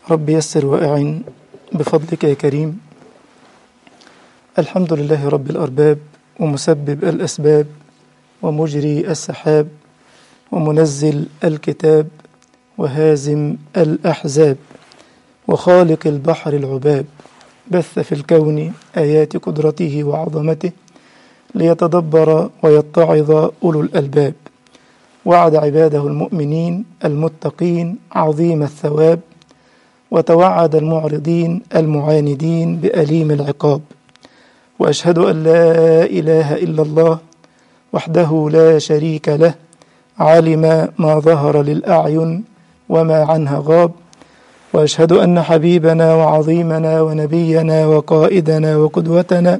رب يسر وأعن بفضلك يا كريم الحمد لله رب الأرباب ومسبب الأسباب ومجري السحاب ومنزل الكتاب وهازم الأحزاب وخالق البحر العباب بث في الكون آيات قدرته وعظمته ليتدبر ويتعظ أولو الألباب وعد عباده المؤمنين المتقين عظيم الثواب وتوعد المعرضين المعاندين بأليم العقاب وأشهد أن لا إله إلا الله وحده لا شريك له علم ما ظهر للأعين وما عنها غاب وأشهد أن حبيبنا وعظيمنا ونبينا وقائدنا وقدوتنا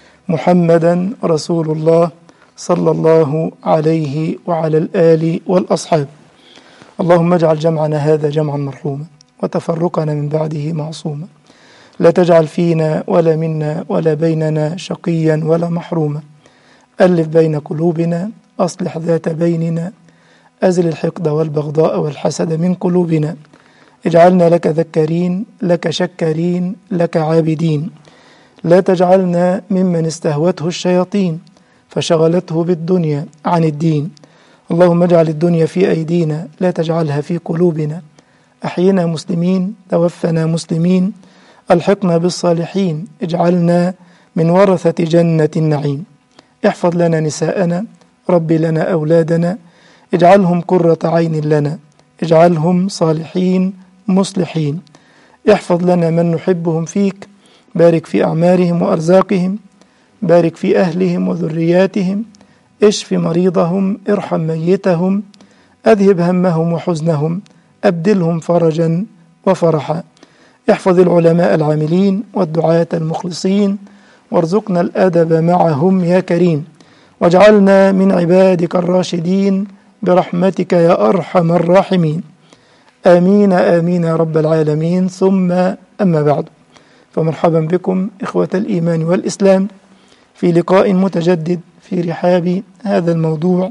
محمدا رسول الله صلى الله عليه وعلى الآل والأصحاب اللهم اجعل جمعنا هذا جمعا مرحوما وتفرقنا من بعده معصوما لا تجعل فينا ولا منا ولا بيننا شقيا ولا محروما ألف بين قلوبنا أصلح ذات بيننا أزل الحقد والبغضاء والحسد من قلوبنا اجعلنا لك ذكرين لك شكرين لك عابدين لا تجعلنا ممن استهوته الشياطين فشغلته بالدنيا عن الدين اللهم اجعل الدنيا في أيدينا لا تجعلها في قلوبنا أحينا مسلمين توفنا مسلمين ألحقنا بالصالحين اجعلنا من ورثة جنة النعيم احفظ لنا نساءنا ربي لنا أولادنا اجعلهم قرة عين لنا اجعلهم صالحين مصلحين احفظ لنا من نحبهم فيك بارك في أعمارهم وأرزاقهم بارك في أهلهم وذرياتهم اشف مريضهم ارحم ميتهم أذهب همهم وحزنهم أبدلهم فرجا وفرحا احفظ العلماء العاملين والدعاة المخلصين وارزقنا الأدب معهم يا كريم واجعلنا من عبادك الراشدين برحمتك يا أرحم الراحمين آمين آمين يا رب العالمين ثم أما بعد فمرحبا بكم إخوة الإيمان والإسلام في لقاء متجدد في رحاب هذا الموضوع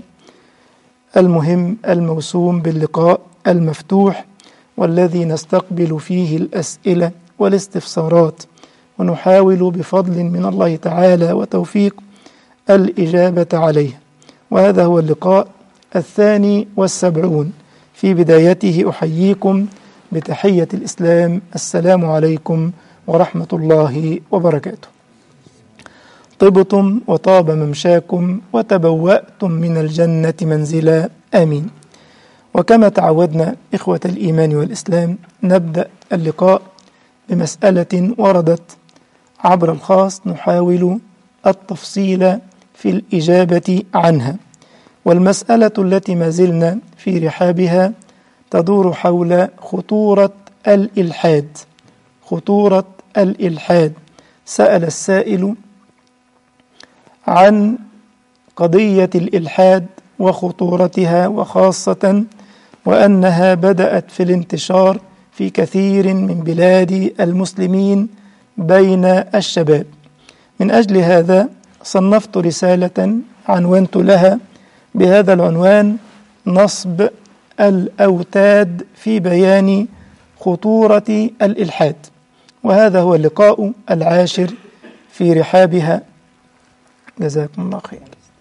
المهم الموسوم باللقاء المفتوح والذي نستقبل فيه الأسئلة والاستفسارات ونحاول بفضل من الله تعالى وتوفيق الإجابة عليها وهذا هو اللقاء الثاني والسبعون في بدايته أحييكم بتحية الإسلام السلام عليكم ورحمة الله وبركاته طبتم وطاب ممشاكم وتبوأتم من الجنة منزلا آمين وكما تعودنا إخوة الإيمان والإسلام نبدأ اللقاء بمسألة وردت عبر الخاص نحاول التفصيل في الإجابة عنها والمسألة التي ما زلنا في رحابها تدور حول خطورة الإلحاد خطورة الإلحاد سأل السائل عن قضية الإلحاد وخطورتها وخاصة وأنها بدأت في الانتشار في كثير من بلاد المسلمين بين الشباب من أجل هذا صنفت رسالة عنونت لها بهذا العنوان نصب الأوتاد في بيان خطورة الإلحاد وهذا هو اللقاء العاشر في رحابها جزاكم الله خير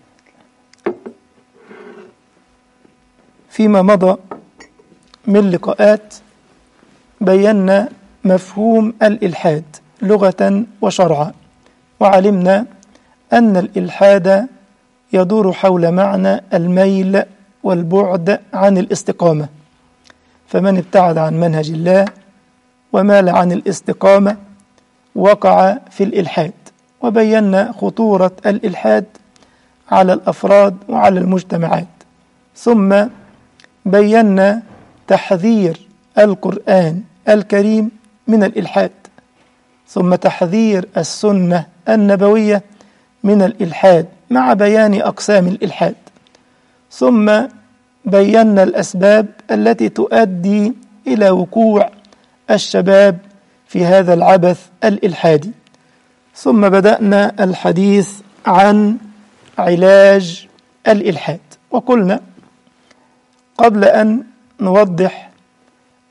فيما مضى من لقاءات بينا مفهوم الإلحاد لغة وشرعا وعلمنا أن الإلحاد يدور حول معنى الميل والبعد عن الاستقامة فمن ابتعد عن منهج الله ومال عن الاستقامة وقع في الإلحاد وبينا خطورة الإلحاد على الأفراد وعلى المجتمعات ثم بينا تحذير القرآن الكريم من الإلحاد ثم تحذير السنة النبوية من الإلحاد مع بيان أقسام الإلحاد ثم بينا الأسباب التي تؤدي إلى وقوع الشباب في هذا العبث الإلحادي ثم بدأنا الحديث عن علاج الإلحاد وقلنا قبل أن نوضح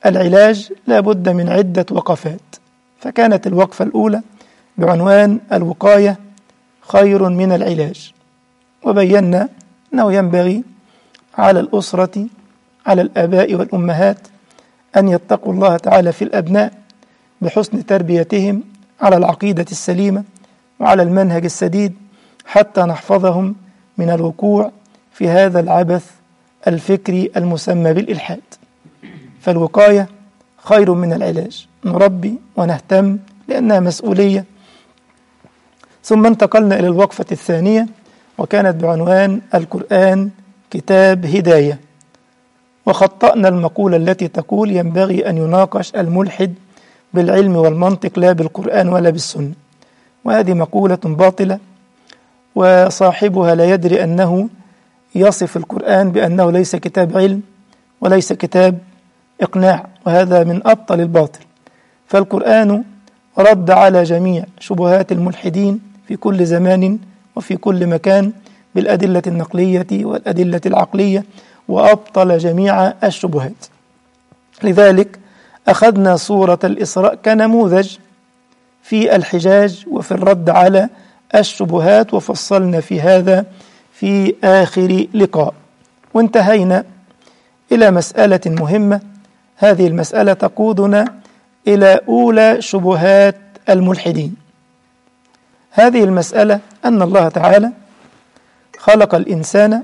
العلاج لا بد من عدة وقفات فكانت الوقفة الأولى بعنوان الوقاية خير من العلاج وبينا أنه ينبغي على الأسرة على الآباء والأمهات أن يتقوا الله تعالى في الأبناء بحسن تربيتهم على العقيدة السليمة وعلى المنهج السديد حتى نحفظهم من الوقوع في هذا العبث الفكري المسمى بالإلحاد فالوقاية خير من العلاج نربي ونهتم لأنها مسؤولية ثم انتقلنا إلى الوقفة الثانية وكانت بعنوان القرآن كتاب هداية وخطأنا المقولة التي تقول ينبغي أن يناقش الملحد بالعلم والمنطق لا بالقرآن ولا بالسنة وهذه مقولة باطلة وصاحبها لا يدري أنه يصف القرآن بأنه ليس كتاب علم وليس كتاب إقناع وهذا من أبطل الباطل فالقرآن رد على جميع شبهات الملحدين في كل زمان وفي كل مكان بالأدلة النقلية والأدلة العقلية وأبطل جميع الشبهات لذلك أخذنا سورة الإسراء كنموذج في الحجاج وفي الرد على الشبهات وفصلنا في هذا في آخر لقاء وانتهينا إلى مسألة مهمة هذه المسألة تقودنا إلى أولى شبهات الملحدين هذه المسألة أن الله تعالى خلق الإنسان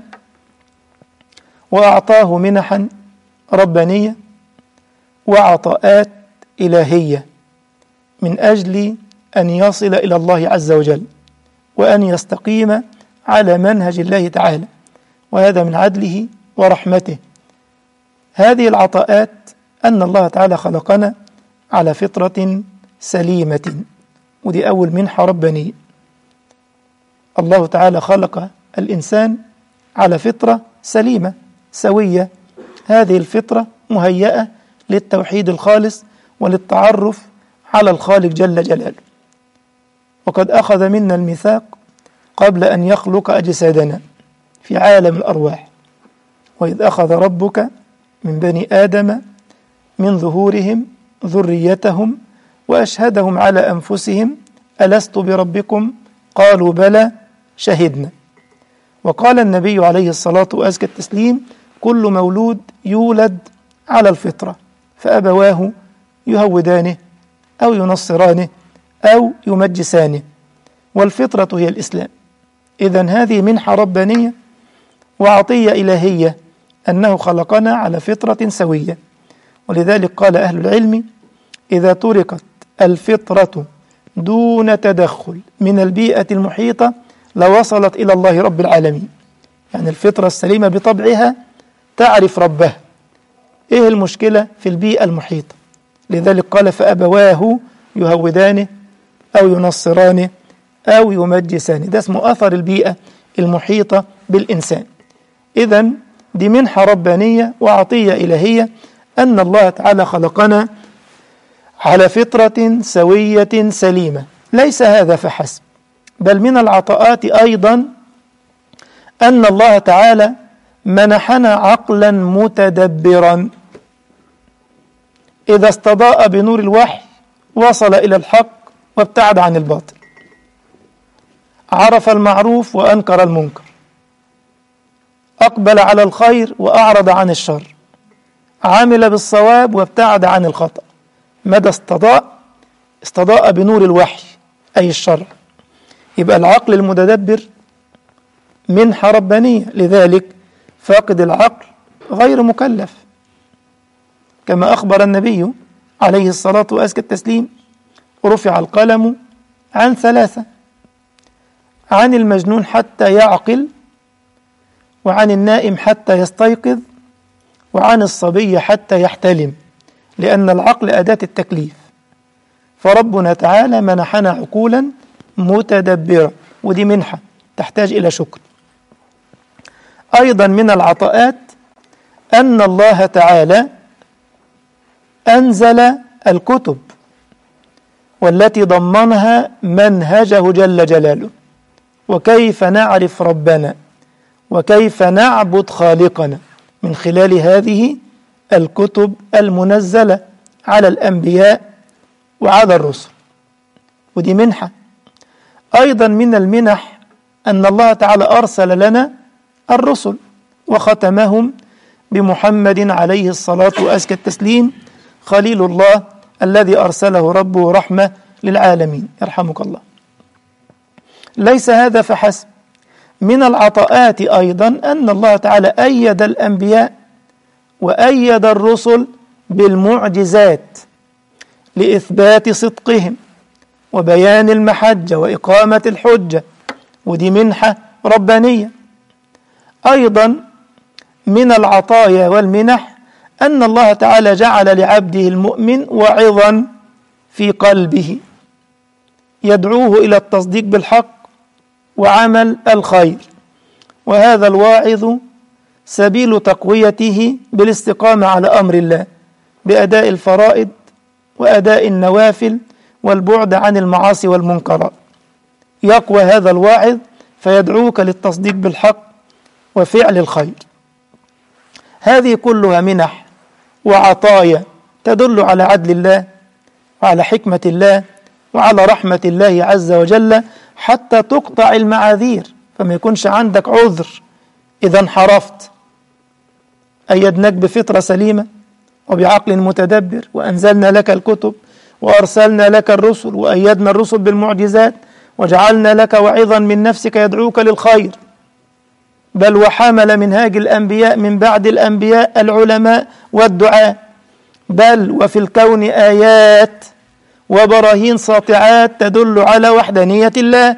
وأعطاه منحا ربانية وعطاءات إلهية من أجل أن يصل إلى الله عز وجل وأن يستقيم على منهج الله تعالى وهذا من عدله ورحمته هذه العطاءات أن الله تعالى خلقنا على فطرة سليمة ودي أول منحة ربانية الله تعالى خلق الإنسان على فطرة سليمة سوية هذه الفطرة مهيئة للتوحيد الخالص وللتعرف على الخالق جل جلاله وقد أخذ منا الميثاق قبل أن يخلق أجسادنا في عالم الأرواح وإذ أخذ ربك من بني آدم من ظهورهم ذريتهم وأشهدهم على أنفسهم ألست بربكم قالوا بلى شهدنا وقال النبي عليه الصلاة وأزكى التسليم كل مولود يولد على الفطرة فأبواه يهودانه أو ينصرانه أو يمجسانه والفطرة هي الإسلام إذا هذه منحة ربانية وعطية إلهية أنه خلقنا على فطرة سوية ولذلك قال أهل العلم إذا تركت الفطرة دون تدخل من البيئة المحيطة لوصلت إلى الله رب العالمين يعني الفطرة السليمة بطبعها تعرف ربها إيه المشكلة في البيئة المحيطة لذلك قال فأبواه يهودانه أو ينصرانه أو يمجسانه ده اسمه أثر البيئة المحيطة بالإنسان إذا دي منحة ربانية وعطية إلهية أن الله تعالى خلقنا على فطرة سوية سليمة ليس هذا فحسب بل من العطاءات أيضا أن الله تعالى منحنا عقلا متدبرا إذا استضاء بنور الوحي وصل إلى الحق وابتعد عن الباطل عرف المعروف وأنكر المنكر أقبل على الخير وأعرض عن الشر عمل بالصواب وابتعد عن الخطأ مدى استضاء استضاء بنور الوحي أي الشرع يبقى العقل المتدبر منحة ربانية لذلك فاقد العقل غير مكلف كما أخبر النبي عليه الصلاة وأزكى التسليم رفع القلم عن ثلاثة عن المجنون حتى يعقل وعن النائم حتى يستيقظ وعن الصبي حتى يحتلم لأن العقل أداة التكليف فربنا تعالى منحنا عقولا متدبرة ودي منحة تحتاج إلى شكر أيضا من العطاءات أن الله تعالى أنزل الكتب والتي ضمنها منهجه جل جلاله وكيف نعرف ربنا وكيف نعبد خالقنا من خلال هذه الكتب المنزلة على الأنبياء وعلى الرسل ودي منحة أيضا من المنح أن الله تعالى أرسل لنا الرسل وختمهم بمحمد عليه الصلاة وأزكى التسليم خليل الله الذي أرسله ربه رحمة للعالمين يرحمك الله ليس هذا فحسب من العطاءات أيضا أن الله تعالى أيد الأنبياء وأيد الرسل بالمعجزات لإثبات صدقهم وبيان المحجة وإقامة الحجة ودي منحة ربانية أيضا من العطايا والمنح أن الله تعالى جعل لعبده المؤمن وعظا في قلبه يدعوه إلى التصديق بالحق وعمل الخير وهذا الواعظ سبيل تقويته بالاستقامة على أمر الله بأداء الفرائض وأداء النوافل والبعد عن المعاصي والمنكرات يقوى هذا الواعظ فيدعوك للتصديق بالحق وفعل الخير هذه كلها منح وعطايا تدل على عدل الله وعلى حكمة الله وعلى رحمة الله عز وجل حتى تقطع المعاذير فما يكونش عندك عذر إذا انحرفت أيدناك بفطرة سليمة وبعقل متدبر وأنزلنا لك الكتب وأرسلنا لك الرسل وأيدنا الرسل بالمعجزات وجعلنا لك وعظا من نفسك يدعوك للخير بل وحمل منهاج الأنبياء من بعد الأنبياء العلماء والدعاء بل وفي الكون آيات وبراهين ساطعات تدل على وحدانية الله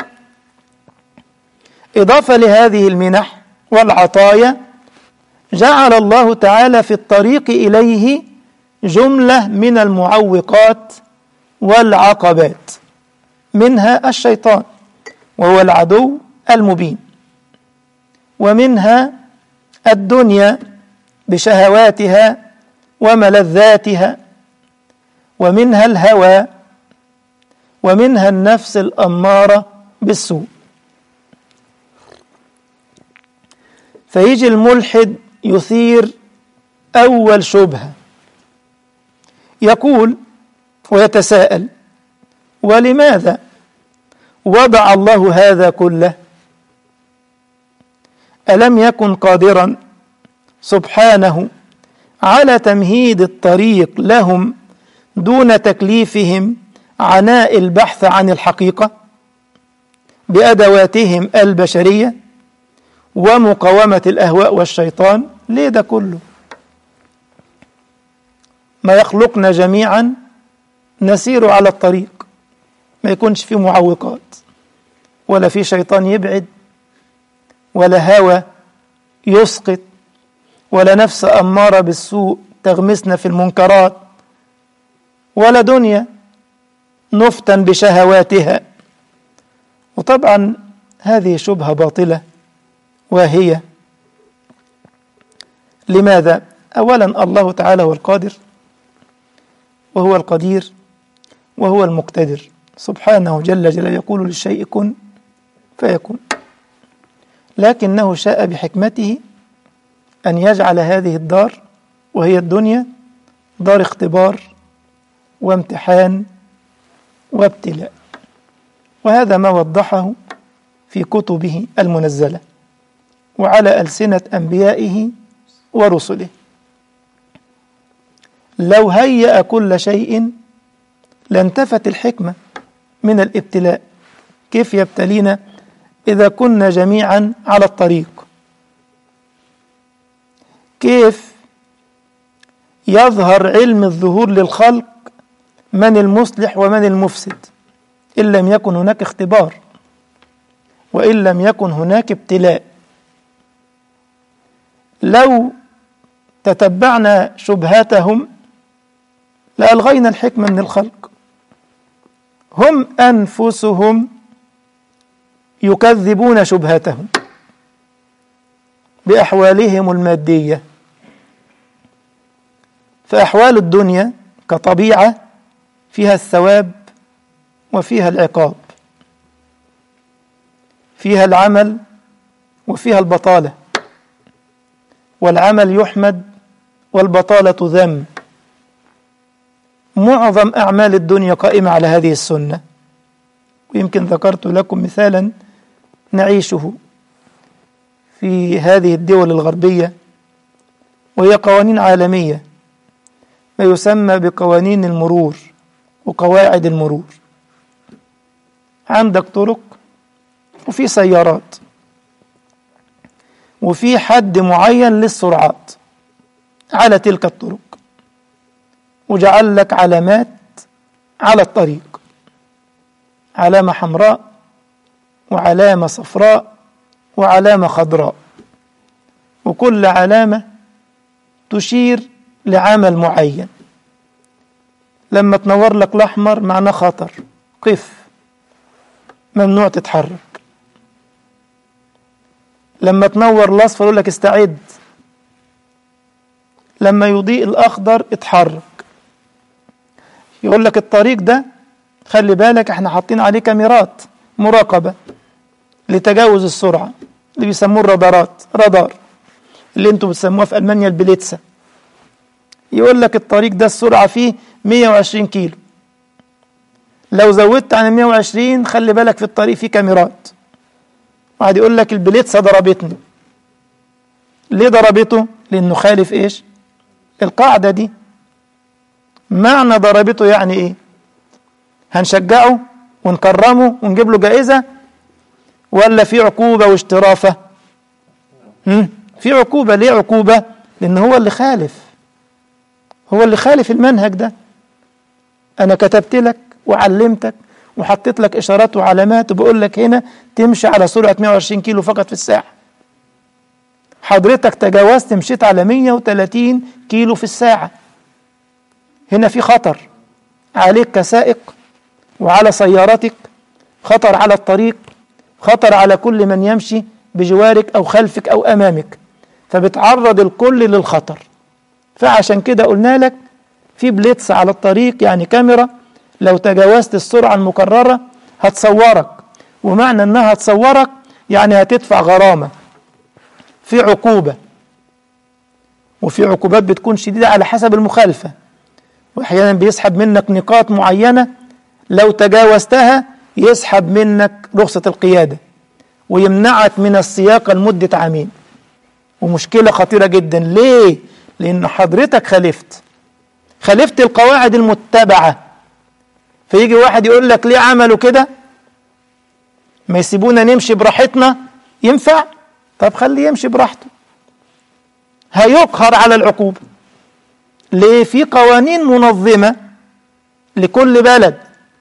إضافة لهذه المنح والعطايا جعل الله تعالى في الطريق إليه جملة من المعوقات والعقبات منها الشيطان وهو العدو المبين ومنها الدنيا بشهواتها وملذاتها ومنها الهوى ومنها النفس الأمارة بالسوء فيجي الملحد يثير أول شبهة يقول ويتساءل ولماذا وضع الله هذا كله ألم يكن قادرا سبحانه على تمهيد الطريق لهم دون تكليفهم عناء البحث عن الحقيقة بأدواتهم البشرية ومقاومة الأهواء والشيطان ليه ده كله ما يخلقنا جميعا نسير على الطريق ما يكونش فيه معوقات ولا في شيطان يبعد ولا هوى يسقط ولا نفس أمارة بالسوء تغمسنا في المنكرات ولا دنيا نفتن بشهواتها وطبعا هذه شبهة باطلة وهي لماذا؟ أولا الله تعالى هو القادر وهو القدير وهو المقتدر سبحانه جل جلاله يقول للشيء كن فيكون لكنه شاء بحكمته أن يجعل هذه الدار وهي الدنيا دار اختبار وامتحان وابتلاء وهذا ما وضحه في كتبه المنزلة وعلى ألسنة أنبيائه ورسله لو هيأ كل شيء لانتفت الحكمة من الابتلاء كيف يبتلينا إذا كنا جميعا على الطريق كيف يظهر علم الظهور للخلق من المصلح ومن المفسد إن لم يكن هناك اختبار وإن لم يكن هناك ابتلاء لو تتبعنا شبهاتهم لألغينا الحكمة من الخلق هم أنفسهم يكذبون شبهاتهم بأحوالهم المادية فأحوال الدنيا كطبيعة فيها الثواب وفيها العقاب فيها العمل وفيها البطالة والعمل يحمد والبطالة ذنب معظم أعمال الدنيا قائمة على هذه السنة ويمكن ذكرت لكم مثالا نعيشه في هذه الدول الغربية وهي قوانين عالمية ما يسمى بقوانين المرور وقواعد المرور عندك طرق وفي سيارات وفي حد معين للسرعات على تلك الطرق وجعل لك علامات على الطريق علامة حمراء وعلامة صفراء وعلامة خضراء وكل علامة تشير لعمل معين لما تنور لك الأحمر معناه خطر قف ممنوع تتحرك لما تنور الأصفر يقول لك استعد لما يضيء الأخضر اتحرك يقول لك الطريق ده خلي بالك احنا حاطين عليه كاميرات مراقبة لتجاوز السرعة اللي بيسموه الرادارات رادار اللي انتوا بتسموها في ألمانيا البليتسا يقول لك الطريق ده السرعة فيه 120 كيلو لو زودت عن 120 خلي بالك في الطريق فيه كاميرات وقعد يقول لك البليتسا ضربتني ليه ضربته؟ لأنه خالف إيش؟ القاعدة دي معنى ضربته يعني إيه؟ هنشجعه ونكرمه ونجيب له جائزة ولا في عقوبة واشترافة؟ هم؟ في عقوبة ليه عقوبة؟ لأن هو اللي خالف هو اللي خالف المنهج ده أنا كتبت لك وعلمتك وحطيت لك إشارات وعلامات وبقول لك هنا تمشي على سرعة 120 كيلو فقط في الساعة حضرتك تجاوزت مشيت على 130 كيلو في الساعة هنا في خطر عليك كسائق وعلى سيارتك خطر على الطريق خطر على كل من يمشي بجوارك أو خلفك أو أمامك فبتعرض الكل للخطر فعشان كده قلنا لك في بليتس على الطريق يعني كاميرا لو تجاوزت السرعة المكررة هتصورك ومعنى انها هتصورك يعني هتدفع غرامة في عقوبة وفي عقوبات بتكون شديدة على حسب المخالفة واحيانا بيسحب منك نقاط معينة لو تجاوزتها يسحب منك رخصة القيادة ويمنعك من السياقة لمدة عامين ومشكلة خطيرة جدا ليه؟ لأن حضرتك خالفت خالفت القواعد المتبعة فيجي واحد يقول لك ليه عملوا كده ما يسيبونا نمشي براحتنا ينفع طب خليه يمشي براحته هيقهر على العقوبة ليه في قوانين منظمة لكل بلد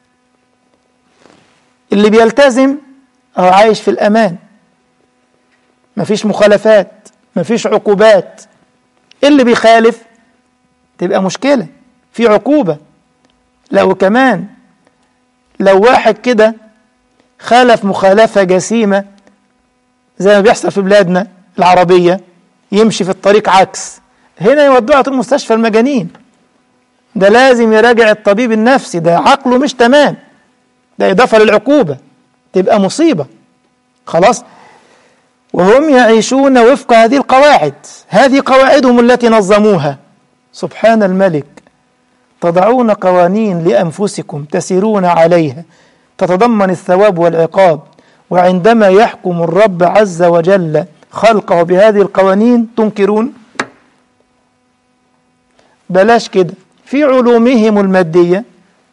اللي بيلتزم هو عايش في الأمان مفيش مخالفات مفيش عقوبات اللي بيخالف تبقى مشكلة في عقوبة لو كمان لو واحد كده خالف مخالفة جسيمة زي ما بيحصل في بلادنا العربية يمشي في الطريق عكس هنا يودوه على مستشفى المجانين ده لازم يراجع الطبيب النفسي ده عقله مش تمام ده إضافة للعقوبة تبقى مصيبة خلاص وهم يعيشون وفق هذه القواعد هذه قواعدهم التي نظموها سبحان الملك تضعون قوانين لأنفسكم تسيرون عليها تتضمن الثواب والعقاب وعندما يحكم الرب عز وجل خلقه بهذه القوانين تنكرون بلاش كده في علومهم المادية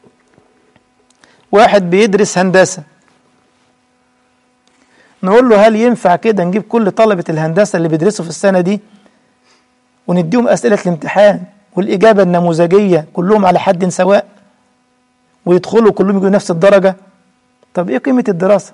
واحد بيدرس هندسة نقول له هل ينفع كده نجيب كل طلبة الهندسة اللي بيدرسوا في السنة دي ونديهم أسئلة الامتحان والإجابة النموذجية كلهم على حد سواء ويدخلوا كلهم يجوا نفس الدرجة طب إيه قيمة الدراسة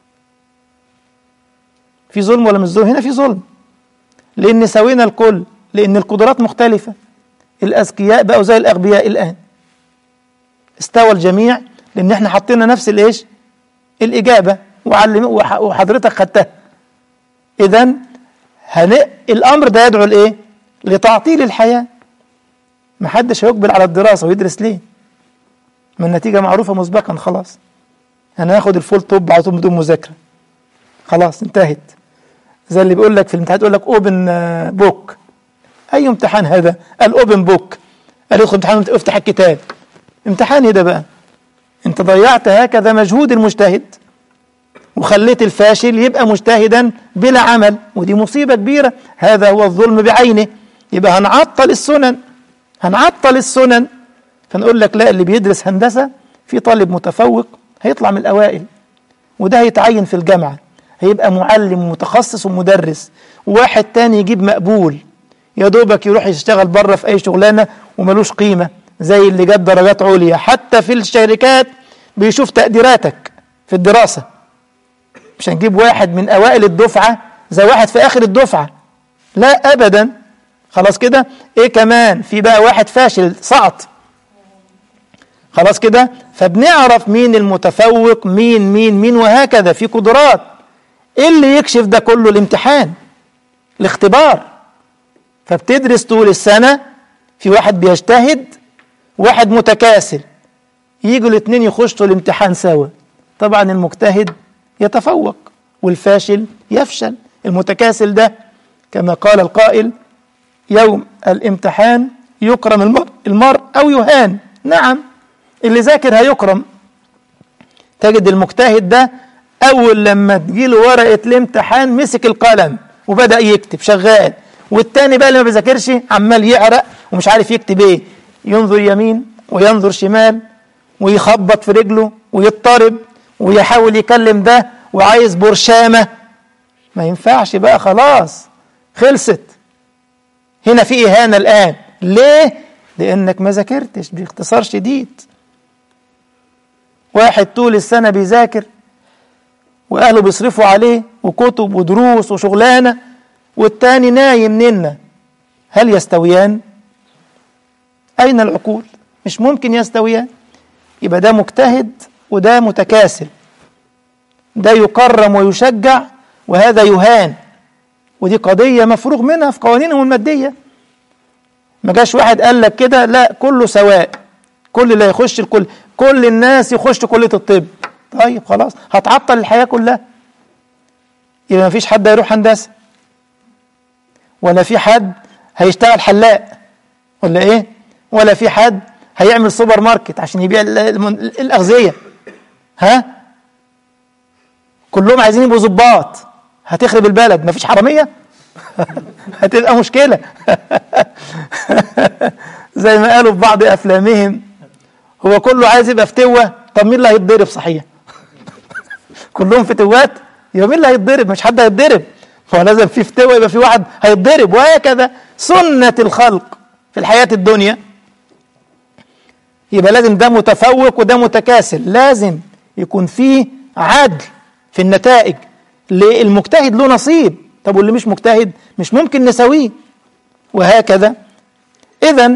في ظلم ولا مش ظلم هنا في ظلم لأن سوينا الكل لأن القدرات مختلفة الأذكياء بقوا زي الأغبياء الآن استوى الجميع لأن احنا حطينا نفس الإيش الإجابة وعلم وحضرتك خدتها إذا هن... الأمر ده يدعو لإيه لتعطيل الحياة محدش هيقبل على الدراسة ويدرس ليه ما النتيجة معروفة مسبقا خلاص أنا هاخد الفول توب على طول بدون مذاكرة خلاص انتهت زي اللي بيقول لك في الامتحان يقول لك اوبن بوك أي امتحان هذا الأوبن بوك قال ادخل امتحان افتح الكتاب امتحان ايه ده بقى انت ضيعت هكذا مجهود المجتهد وخليت الفاشل يبقى مجتهدا بلا عمل ودي مصيبة كبيرة هذا هو الظلم بعينه يبقى هنعطل السنن هنعطل السنن فنقول لك لا اللي بيدرس هندسة في طالب متفوق هيطلع من الأوائل وده هيتعين في الجامعة هيبقى معلم ومتخصص ومدرس وواحد تاني يجيب مقبول يا دوبك يروح يشتغل بره في أي شغلانة وملوش قيمة زي اللي جاب درجات عليا حتى في الشركات بيشوف تقديراتك في الدراسة مش هنجيب واحد من أوائل الدفعة زي واحد في آخر الدفعة لا أبدا خلاص كده إيه كمان في بقى واحد فاشل سقط خلاص كده فبنعرف مين المتفوق مين مين مين وهكذا في قدرات ايه اللي يكشف ده كله الامتحان الاختبار فبتدرس طول السنة في واحد بيجتهد واحد متكاسل يجوا الاثنين يخشوا الامتحان سوا طبعا المجتهد يتفوق والفاشل يفشل المتكاسل ده كما قال القائل يوم الامتحان يكرم المرء, المرء أو يهان نعم اللي ذاكر هيكرم تجد المجتهد ده أول لما تجيله ورقة الامتحان مسك القلم وبدأ يكتب شغال والتاني بقى اللي ما بيذاكرش عمال يعرق ومش عارف يكتب ايه ينظر يمين وينظر شمال ويخبط في رجله ويضطرب ويحاول يكلم ده وعايز برشامة ما ينفعش بقى خلاص خلصت هنا في إهانة الآن ليه؟ لأنك ما ذاكرتش باختصار شديد واحد طول السنة بيذاكر وأهله بيصرفوا عليه وكتب ودروس وشغلانة والتاني نايم ننا هل يستويان؟ أين العقول؟ مش ممكن يستويان يبقى ده مجتهد وده متكاسل ده يكرم ويشجع وهذا يهان ودي قضية مفروغ منها في قوانينهم المادية ما جاش واحد قال لك كده لا كله سواء كل اللي هيخش الكل كل الناس يخش كلية الطب طيب خلاص هتعطل الحياة كلها يبقى ما فيش حد هيروح هندسة ولا في حد هيشتغل حلاق ولا ايه ولا في حد هيعمل سوبر ماركت عشان يبيع الأغذية ها كلهم عايزين يبقوا ظباط هتخرب البلد مفيش حرامية هتبقى مشكلة زي ما قالوا في بعض أفلامهم هو كله عايز يبقى فتوة طب مين اللي هيتضرب صحيح كلهم فتوات يبقى مين اللي هيتضرب مش حد هيتضرب هو لازم في فتوة يبقى في واحد هيتضرب وهكذا سنة الخلق في الحياة الدنيا يبقى لازم ده متفوق وده متكاسل لازم يكون فيه عدل في النتائج المجتهد له نصيب طب واللي مش مجتهد مش ممكن نسويه وهكذا إذا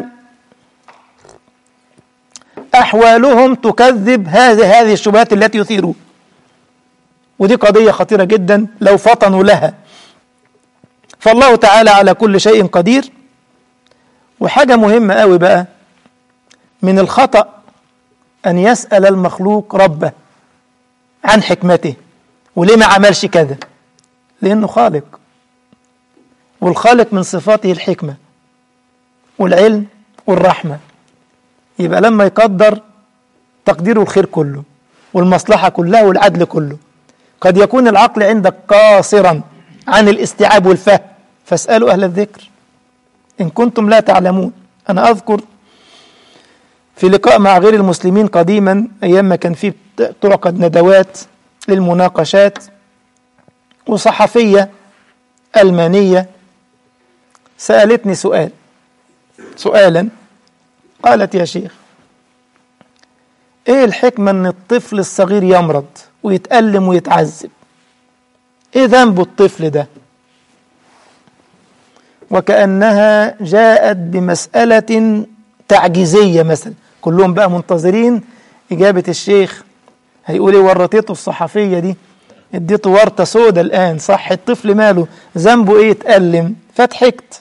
أحوالهم تكذب هذه هذه الشبهات التي يثيرون ودي قضية خطيرة جدا لو فطنوا لها فالله تعالى على كل شيء قدير وحاجة مهمة قوي بقى من الخطأ أن يسأل المخلوق ربه عن حكمته وليه ما عملش كذا لأنه خالق والخالق من صفاته الحكمة والعلم والرحمة يبقى لما يقدر تقديره الخير كله والمصلحة كلها والعدل كله قد يكون العقل عندك قاصرا عن الاستيعاب والفهم فاسألوا أهل الذكر إن كنتم لا تعلمون أنا أذكر في لقاء مع غير المسلمين قديما أيام ما كان في تعقد ندوات للمناقشات وصحفية ألمانية سألتني سؤال سؤالا قالت يا شيخ ايه الحكمة ان الطفل الصغير يمرض ويتألم ويتعذب ايه ذنب الطفل ده وكأنها جاءت بمسألة تعجيزية مثلا كلهم بقى منتظرين إجابة الشيخ هيقول ايه ورطته الصحفية دي اديته ورطة سودة الآن صح الطفل ماله ذنبه ايه يتألم فضحكت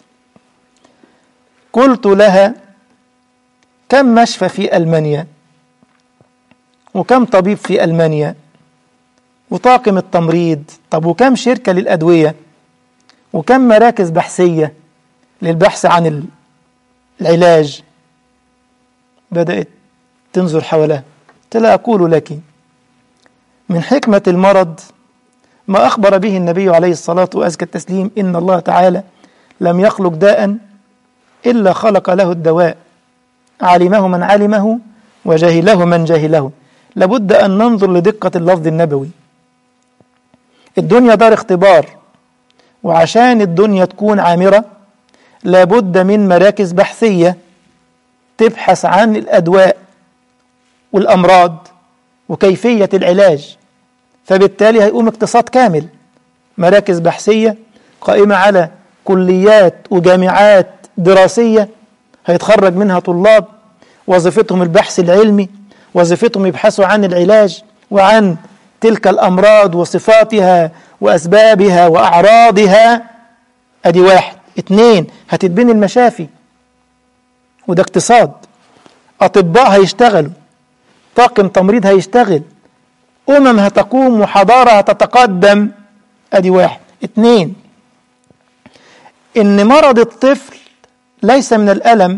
قلت لها كم مشفى في ألمانيا وكم طبيب في ألمانيا وطاقم التمريض طب وكم شركة للأدوية وكم مراكز بحثية للبحث عن العلاج بدأت تنظر حولها لا أقول لك من حكمة المرض ما أخبر به النبي عليه الصلاة وأزكى التسليم إن الله تعالى لم يخلق داء إلا خلق له الدواء علمه من علمه وجهله من جهله لابد أن ننظر لدقة اللفظ النبوي الدنيا دار اختبار وعشان الدنيا تكون عامرة لابد من مراكز بحثية تبحث عن الأدواء والأمراض وكيفية العلاج فبالتالي هيقوم اقتصاد كامل مراكز بحثية قائمة على كليات وجامعات دراسية هيتخرج منها طلاب وظيفتهم البحث العلمي وظيفتهم يبحثوا عن العلاج وعن تلك الأمراض وصفاتها وأسبابها وأعراضها أدي واحد اتنين هتتبني المشافي وده اقتصاد أطباء هيشتغلوا طاقم تمريض هيشتغل أمم هتقوم وحضارة هتتقدم أدي واحد اتنين إن مرض الطفل ليس من الألم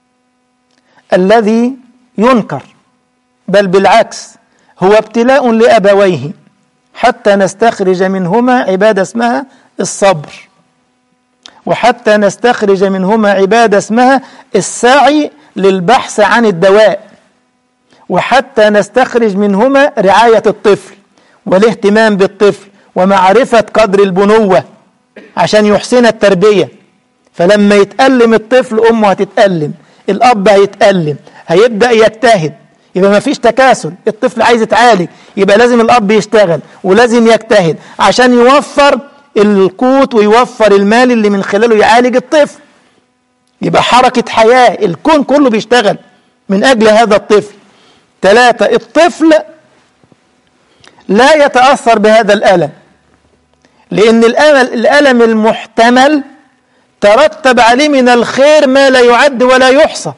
الذي ينكر بل بالعكس هو ابتلاء لأبويه حتى نستخرج منهما عبادة اسمها الصبر وحتى نستخرج منهما عبادة اسمها السعي للبحث عن الدواء وحتى نستخرج منهما رعاية الطفل والاهتمام بالطفل ومعرفة قدر البنوة عشان يحسن التربية فلما يتألم الطفل أمه هتتألم الأب هيتألم هيبدأ يجتهد يبقى ما فيش تكاسل الطفل عايز يتعالج يبقى لازم الأب يشتغل ولازم يجتهد عشان يوفر القوت ويوفر المال اللي من خلاله يعالج الطفل يبقى حركة حياة الكون كله بيشتغل من أجل هذا الطفل ثلاثة الطفل لا يتأثر بهذا الألم لأن الألم المحتمل ترتب عليه من الخير ما لا يعد ولا يحصى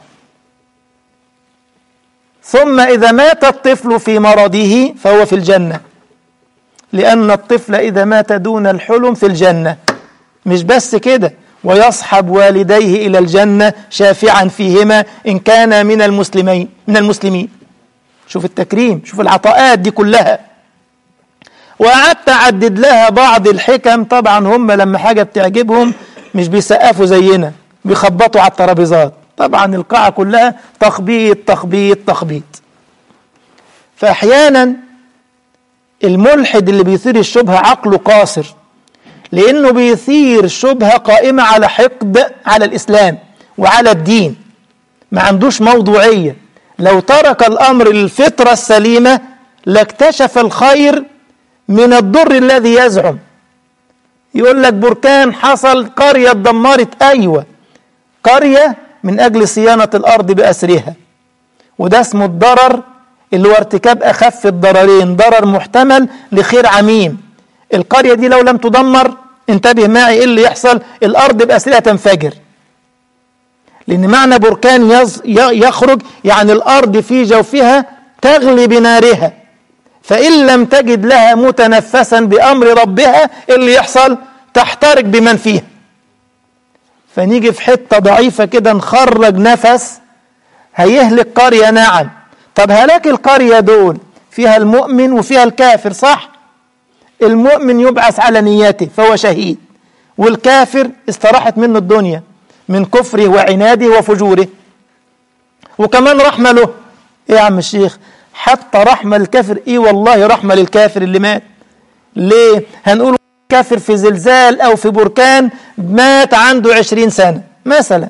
ثم إذا مات الطفل في مرضه فهو في الجنة لأن الطفل إذا مات دون الحلم في الجنة مش بس كده ويصحب والديه إلى الجنة شافعا فيهما إن كان من المسلمين من المسلمين شوف التكريم شوف العطاءات دي كلها وقعدت أعدد لها بعض الحكم طبعا هم لما حاجة بتعجبهم مش بيسقفوا زينا بيخبطوا على الترابيزات طبعا القاعة كلها تخبيط تخبيط تخبيط فأحيانا الملحد اللي بيثير الشبهة عقله قاصر لأنه بيثير شبهة قائمة على حقد على الإسلام وعلى الدين ما عندوش موضوعية لو ترك الأمر للفطرة السليمة لاكتشف الخير من الضر الذي يزعم يقول لك بركان حصل قرية اتدمرت أيوة قرية من أجل صيانة الأرض بأسرها وده اسمه الضرر اللي هو ارتكاب أخف الضررين ضرر محتمل لخير عميم القرية دي لو لم تدمر انتبه معي ايه اللي يحصل الأرض بأسرها تنفجر لأن معنى بركان يز يخرج يعني الأرض في جوفها تغلي بنارها فإن لم تجد لها متنفسا بأمر ربها اللي يحصل تحترق بمن فيها فنيجي في حتة ضعيفة كده نخرج نفس هيهلك قرية نعم طب هلاك القرية دول فيها المؤمن وفيها الكافر صح المؤمن يبعث على نيته فهو شهيد والكافر استراحت منه الدنيا من كفره وعناده وفجوره وكمان رحمة له ايه يا عم الشيخ حتى رحمة الكافر ايه والله رحمة للكافر اللي مات ليه هنقول كافر في زلزال او في بركان مات عنده عشرين سنة مثلا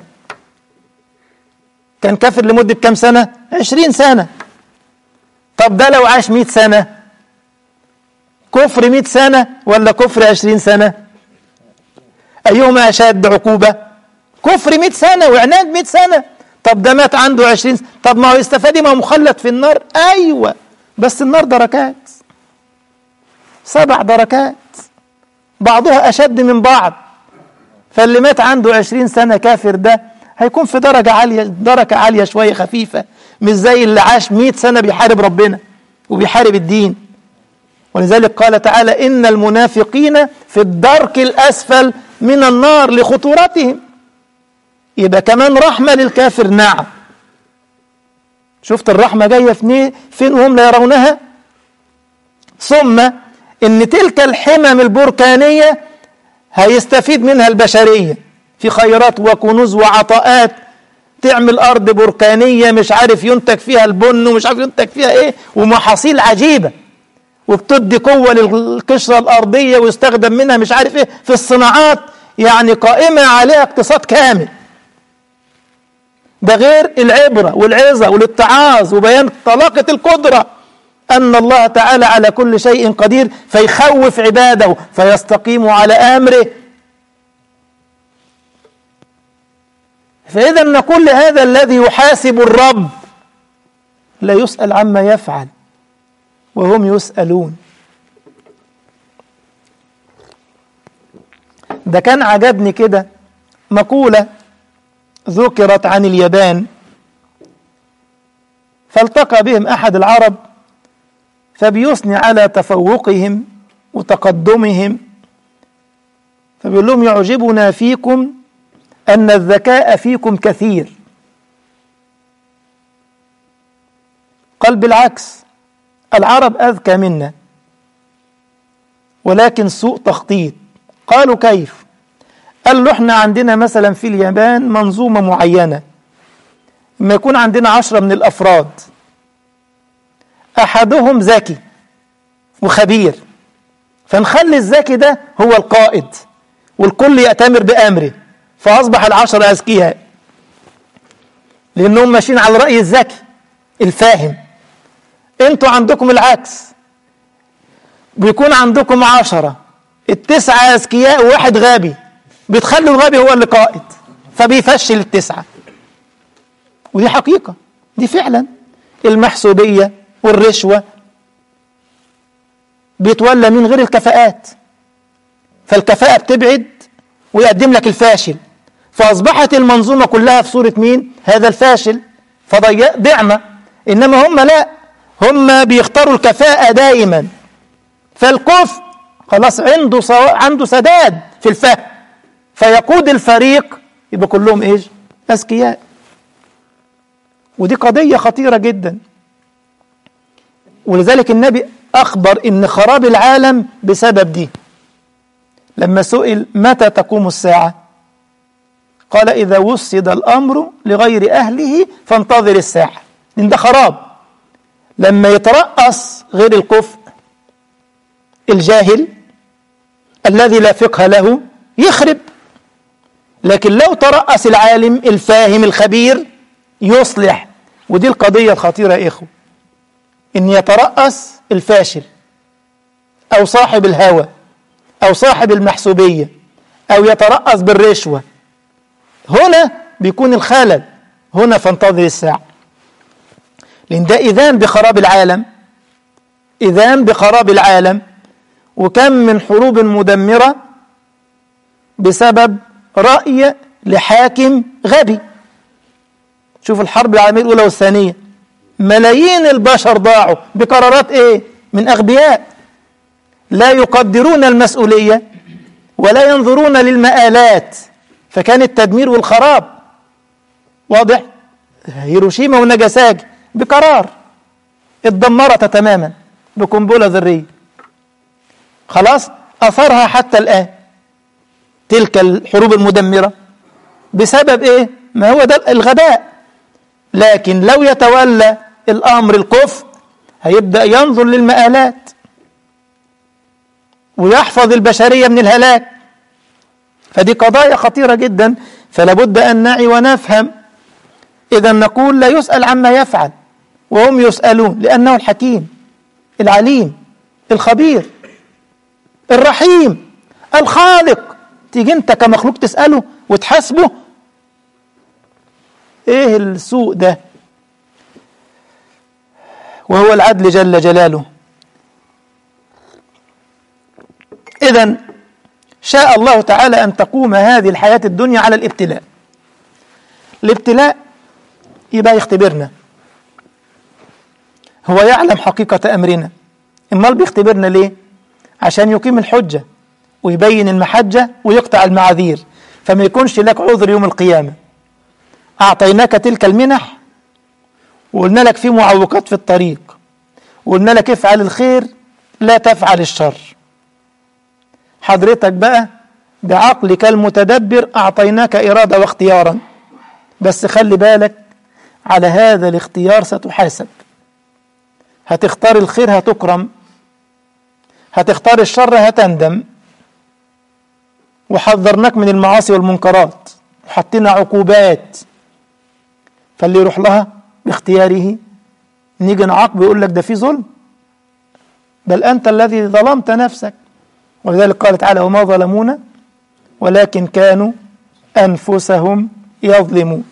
كان كافر لمدة كم سنة عشرين سنة طب ده لو عاش مئة سنة كفر مئة سنة ولا كفر عشرين سنة أيهما أشد عقوبة كفر مئة سنة وعناد مئة سنة طب ده مات عنده عشرين سنة. طب ما هو يستفاد ما هو مخلد في النار أيوة بس النار دركات سبع دركات بعضها أشد من بعض فاللي مات عنده عشرين سنة كافر ده هيكون في درجة عالية درجة عالية شوية خفيفة مش زي اللي عاش مئة سنة بيحارب ربنا وبيحارب الدين ولذلك قال تعالى إن المنافقين في الدرك الأسفل من النار لخطورتهم يبقى كمان رحمة للكافر نعم شفت الرحمة جاية فين وهم لا يرونها ثم ان تلك الحمم البركانية هيستفيد منها البشرية في خيرات وكنوز وعطاءات تعمل أرض بركانية مش عارف ينتج فيها البن ومش عارف ينتج فيها إيه ومحاصيل عجيبة وبتدي قوة للقشرة الأرضية ويستخدم منها مش عارف إيه في الصناعات يعني قائمة عليها اقتصاد كامل ده غير العبرة والعظة والاتعاظ وبيان طلاقة القدرة أن الله تعالى على كل شيء قدير فيخوف عباده فيستقيموا على أمره فإذا نقول لهذا الذي يحاسب الرب لا يسأل عما يفعل وهم يسألون ده كان عجبني كده مقولة ذكرت عن اليابان فالتقى بهم أحد العرب فبيثني على تفوقهم وتقدمهم فبيقول لهم يعجبنا فيكم أن الذكاء فيكم كثير قال بالعكس العرب أذكى منا ولكن سوء تخطيط قالوا كيف قال له احنا عندنا مثلا في اليابان منظومة معينة لما يكون عندنا عشرة من الأفراد أحدهم ذكي وخبير فنخلي الذكي ده هو القائد والكل يأتمر بأمره فأصبح العشرة أذكياء لأنهم ماشيين على رأي الذكي الفاهم انتوا عندكم العكس بيكون عندكم عشرة التسعة أذكياء وواحد غبي بتخلوا الغبي هو اللي قائد فبيفشل التسعة ودي حقيقة دي فعلا المحسوبية والرشوة بيتولى من غير الكفاءات فالكفاءة بتبعد ويقدم لك الفاشل فأصبحت المنظومة كلها في صورة مين؟ هذا الفاشل فضيعنا إنما هم لا هم بيختاروا الكفاءة دائما فالكفء خلاص عنده صو... عنده سداد في الفهم فيقود الفريق يبقى كلهم ايش؟ اذكياء ودي قضية خطيرة جدا ولذلك النبي أخبر إن خراب العالم بسبب دي لما سئل متى تقوم الساعة قال إذا وسد الأمر لغير أهله فانتظر الساعة لأن ده خراب لما يترأس غير الكفء الجاهل الذي لا فقه له يخرب لكن لو ترأس العالم الفاهم الخبير يصلح ودي القضية الخطيرة يا إخوة إن يترأس الفاشل أو صاحب الهوى أو صاحب المحسوبية أو يترأس بالرشوة هنا بيكون الخلل هنا فانتظر الساعة لأن ده إذان بخراب العالم إذان بخراب العالم وكم من حروب مدمرة بسبب رأي لحاكم غبي شوف الحرب العالمية الأولى والثانية ملايين البشر ضاعوا بقرارات إيه من أغبياء لا يقدرون المسؤولية ولا ينظرون للمآلات فكان التدمير والخراب واضح هيروشيما وناجاساكي بقرار اتدمرت تماما بقنبلة ذرية خلاص أثرها حتى الآن تلك الحروب المدمرة بسبب إيه ما هو ده الغباء لكن لو يتولى الأمر الكفء هيبدأ ينظر للمآلات ويحفظ البشرية من الهلاك فدي قضايا خطيرة جدا فلا بد أن نعي ونفهم إذا نقول لا يسأل عما يفعل وهم يسألون لأنه الحكيم العليم الخبير الرحيم الخالق تيجي انت كمخلوق تسأله وتحاسبه ايه السوء ده وهو العدل جل جلاله إذا شاء الله تعالى أن تقوم هذه الحياة الدنيا على الابتلاء الابتلاء يبقى يختبرنا هو يعلم حقيقة أمرنا امال بيختبرنا ليه عشان يقيم الحجة ويبين المحجة ويقطع المعاذير فما يكونش لك عذر يوم القيامة أعطيناك تلك المنح وقلنا لك في معوقات في الطريق وقلنا لك افعل الخير لا تفعل الشر حضرتك بقى بعقلك المتدبر أعطيناك إرادة واختيارا بس خلي بالك على هذا الاختيار ستحاسب هتختار الخير هتكرم هتختار الشر هتندم وحذرناك من المعاصي والمنكرات وحطينا عقوبات فاللي يروح لها باختياره نيجي نعاقبه يقول لك ده في ظلم بل أنت الذي ظلمت نفسك ولذلك قال تعالى وما ظلمونا ولكن كانوا أنفسهم يظلمون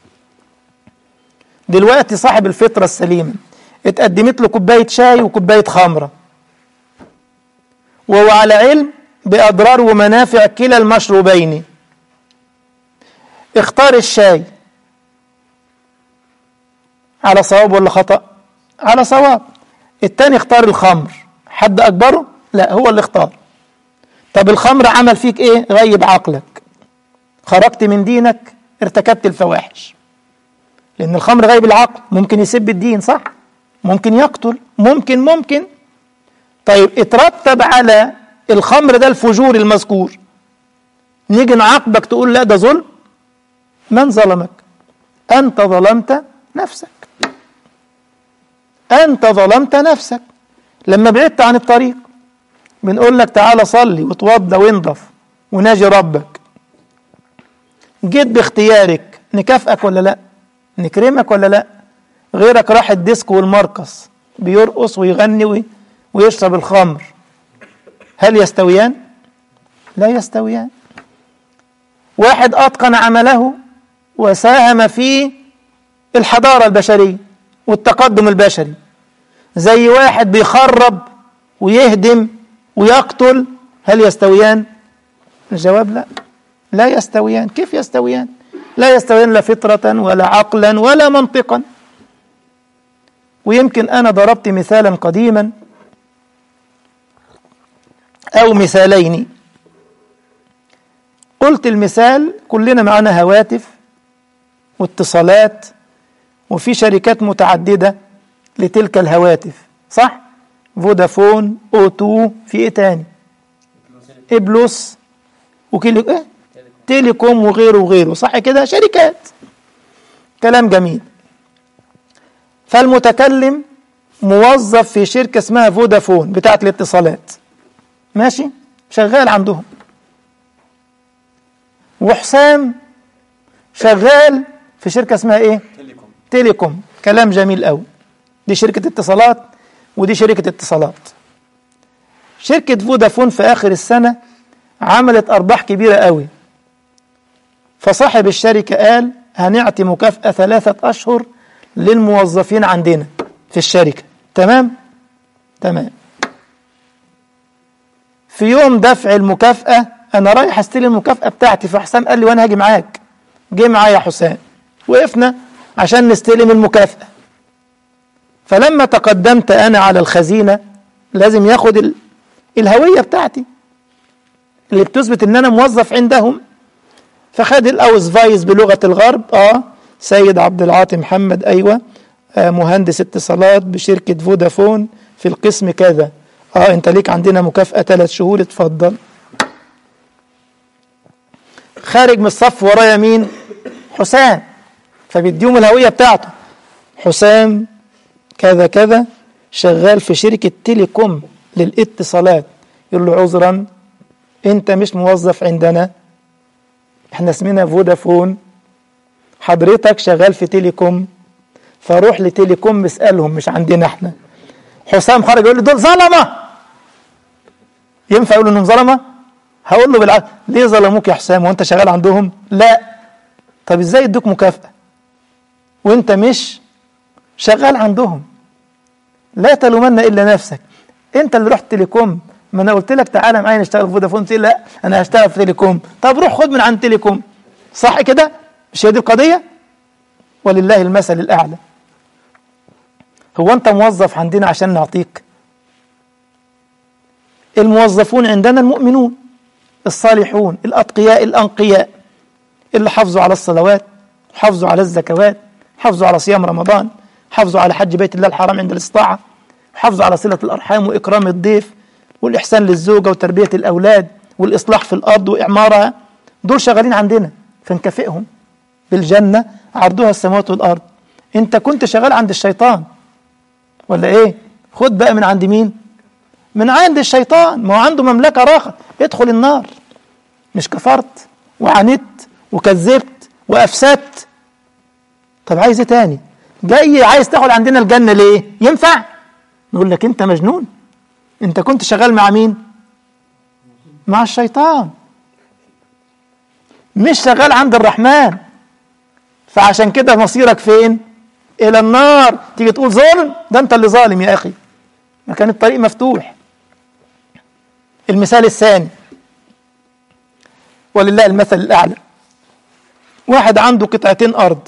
دلوقتي صاحب الفطرة السليمة اتقدمت له كوباية شاي وكوباية خمرة وهو على علم بأضرار ومنافع كلا المشروبين اختار الشاي على صواب ولا خطأ على صواب التاني اختار الخمر حد أكبره لا هو اللي اختار طب الخمر عمل فيك ايه غيب عقلك خرجت من دينك ارتكبت الفواحش لأن الخمر غيب العقل ممكن يسب الدين صح ممكن يقتل ممكن ممكن طيب اترتب على الخمر ده الفجور المذكور نيجي نعاقبك تقول لا ده ظلم من ظلمك أنت ظلمت نفسك أنت ظلمت نفسك لما بعدت عن الطريق بنقول لك تعالى صلي وتوضى وانضف وناجي ربك جيت باختيارك نكافئك ولا لا نكرمك ولا لا غيرك راح الديسك والمركز بيرقص ويغني ويشرب الخمر هل يستويان لا يستويان واحد أتقن عمله وساهم في الحضارة البشرية والتقدم البشري زي واحد بيخرب ويهدم ويقتل هل يستويان الجواب لا لا يستويان كيف يستويان لا يستويان لا فطرة ولا عقلا ولا منطقا ويمكن أنا ضربت مثالا قديما أو مثالين قلت المثال كلنا معنا هواتف واتصالات وفي شركات متعددة لتلك الهواتف صح؟ فودافون اوتو في ايه تاني؟ ابلوس وكيلو ايه؟ تيليكوم وغيره وغيره صح كده؟ شركات كلام جميل فالمتكلم موظف في شركة اسمها فودافون بتاعت الاتصالات ماشي شغال عندهم وحسام شغال في شركة اسمها ايه تيليكوم تيليكوم كلام جميل قوي دي شركة اتصالات ودي شركة اتصالات شركة فودافون في آخر السنة عملت أرباح كبيرة قوي فصاحب الشركة قال هنعطي مكافأة ثلاثة أشهر للموظفين عندنا في الشركة تمام؟ تمام في يوم دفع المكافأة أنا رايح أستلم المكافأة بتاعتي فحسام قال لي وأنا هاجي معاك جه معايا حسام وقفنا عشان نستلم المكافأة فلما تقدمت أنا على الخزينة لازم ياخد ال... الهوية بتاعتي اللي بتثبت إن أنا موظف عندهم فخد الأوز فايز بلغة الغرب آه سيد عبد العاطي محمد أيوة آه مهندس اتصالات بشركة فودافون في القسم كذا اه انت ليك عندنا مكافأة ثلاث شهور اتفضل خارج من الصف ورايا مين حسام فبيديهم الهوية بتاعته حسام كذا كذا شغال في شركة تيليكوم للاتصالات يقول له عذرا انت مش موظف عندنا احنا اسمنا فودافون حضرتك شغال في تيليكوم فروح لتيليكوم اسألهم مش عندنا احنا حسام خرج يقول لي دول ظلمة ينفع يقول انهم ظلمة هقول له بالعكس ليه ظلموك يا حسام وانت شغال عندهم لا طب ازاي يدوك مكافأة وانت مش شغال عندهم لا تلومن الا نفسك انت اللي رحت تليكوم ما انا قلت لك تعالى معايا نشتغل في فودافون تقول لا انا هشتغل في تليكوم طب روح خد من عند تليكوم صح كده مش هي دي القضيه ولله المثل الاعلى هو انت موظف عندنا عشان نعطيك الموظفون عندنا المؤمنون الصالحون الاتقياء الانقياء اللي حافظوا على الصلوات حافظوا على الزكوات حافظوا على صيام رمضان حافظوا على حج بيت الله الحرام عند الاستطاعة حافظوا على صلة الأرحام وإكرام الضيف والإحسان للزوجة وتربية الأولاد والإصلاح في الأرض وإعمارها دول شغالين عندنا فنكافئهم بالجنة عرضها السماوات والأرض أنت كنت شغال عند الشيطان ولا إيه خد بقى من عند مين من عند الشيطان ما هو عنده مملكة راخة ادخل النار مش كفرت وعاندت وكذبت وأفسدت طب عايز ايه تاني جاي عايز تاخد عندنا الجنة ليه ينفع نقول لك انت مجنون انت كنت شغال مع مين مع الشيطان مش شغال عند الرحمن فعشان كده مصيرك فين الى النار تيجي تقول ظلم ده انت اللي ظالم يا اخي ما كان الطريق مفتوح المثال الثاني ولله المثل الاعلى واحد عنده قطعتين ارض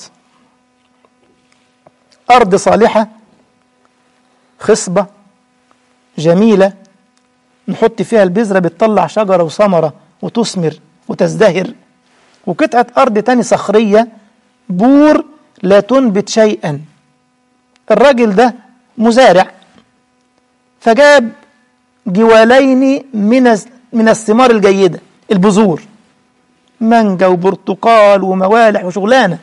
أرض صالحة خصبة جميلة نحط فيها البذرة بتطلع شجرة وثمرة وتثمر وتزدهر وقطعة أرض تاني صخرية بور لا تنبت شيئا الراجل ده مزارع فجاب جوالين من من الثمار الجيدة البذور مانجا وبرتقال وموالح وشغلانه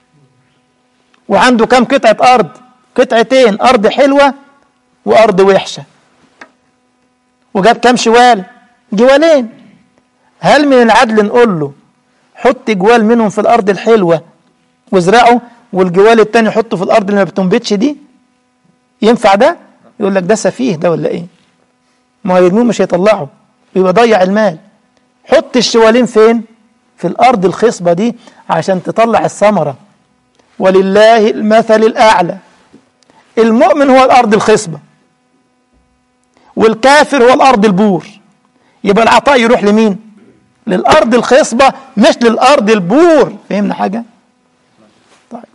وعنده كم قطعة أرض قطعتين أرض حلوة وأرض وحشة وجاب كم شوال جوالين هل من العدل نقول له حط جوال منهم في الأرض الحلوة وازرعه والجوال التاني حطه في الأرض اللي ما بتنبتش دي ينفع ده يقول لك ده سفيه ده ولا ايه ما هو يرموه مش هيطلعه يبقى ضيع المال حط الشوالين فين في الأرض الخصبة دي عشان تطلع الثمرة ولله المثل الأعلى المؤمن هو الأرض الخصبة والكافر هو الأرض البور يبقى العطاء يروح لمين للأرض الخصبة مش للأرض البور فهمنا حاجة طيب